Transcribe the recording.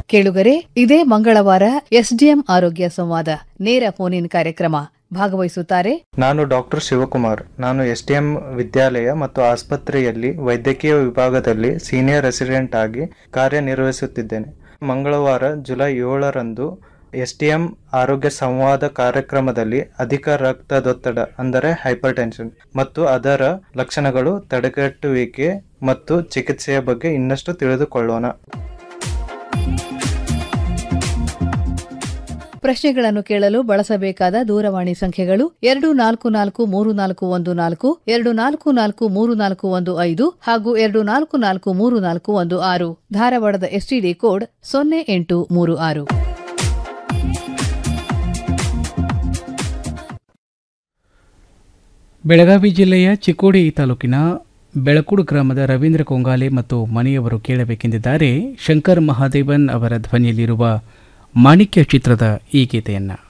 ಕೇಳುಗರೆ ಇದೇ ಮಂಗಳವಾರ ಎಸ್ಡಿಎಂ ಆರೋಗ್ಯ ಸಂವಾದ ನೇರ ಫೋನ್ ಇನ್ ಕಾರ್ಯಕ್ರಮ ಭಾಗವಹಿಸುತ್ತಾರೆ ನಾನು ಡಾಕ್ಟರ್ ಶಿವಕುಮಾರ್ ನಾನು ಎಸ್ಡಿಎಂ ವಿದ್ಯಾಲಯ ಮತ್ತು ಆಸ್ಪತ್ರೆಯಲ್ಲಿ ವೈದ್ಯಕೀಯ ವಿಭಾಗದಲ್ಲಿ ಸೀನಿಯರ್ ರೆಸಿಡೆಂಟ್ ಆಗಿ ಕಾರ್ಯನಿರ್ವಹಿಸುತ್ತಿದ್ದೇನೆ ಮಂಗಳವಾರ ಜುಲೈ ಏಳರಂದು ಎಸ್ಡಿಎಂ ಆರೋಗ್ಯ ಸಂವಾದ ಕಾರ್ಯಕ್ರಮದಲ್ಲಿ ಅಧಿಕ ರಕ್ತದೊತ್ತಡ ಅಂದರೆ ಹೈಪರ್ ಟೆನ್ಷನ್ ಮತ್ತು ಅದರ ಲಕ್ಷಣಗಳು ತಡೆಗಟ್ಟುವಿಕೆ ಮತ್ತು ಚಿಕಿತ್ಸೆಯ ಬಗ್ಗೆ ಇನ್ನಷ್ಟು ತಿಳಿದುಕೊಳ್ಳೋಣ ಪ್ರಶ್ನೆಗಳನ್ನು ಕೇಳಲು ಬಳಸಬೇಕಾದ ದೂರವಾಣಿ ಸಂಖ್ಯೆಗಳು ಎರಡು ನಾಲ್ಕು ನಾಲ್ಕು ಮೂರು ನಾಲ್ಕು ಒಂದು ನಾಲ್ಕು ಎರಡು ನಾಲ್ಕು ನಾಲ್ಕು ಮೂರು ನಾಲ್ಕು ಒಂದು ಐದು ಹಾಗೂ ಎರಡು ನಾಲ್ಕು ನಾಲ್ಕು ಮೂರು ನಾಲ್ಕು ಒಂದು ಆರು ಧಾರವಾಡದ ಎಸ್ಟಿಡಿ ಕೋಡ್ ಸೊನ್ನೆ ಎಂಟು ಮೂರು ಆರು ಬೆಳಗಾವಿ ಜಿಲ್ಲೆಯ ಚಿಕ್ಕೋಡಿ ತಾಲೂಕಿನ ಬೆಳಕುಡು ಗ್ರಾಮದ ರವೀಂದ್ರ ಕೊಂಗಾಲೆ ಮತ್ತು ಮನೆಯವರು ಕೇಳಬೇಕೆಂದಿದ್ದಾರೆ ಶಂಕರ್ ಮಹಾದೇವನ್ ಅವರ ಧ್ವನಿಯಲ್ಲಿರುವ ಮಾಣಿಕ್ಯ ಚಿತ್ರದ ಈ ಗೀತೆಯನ್ನು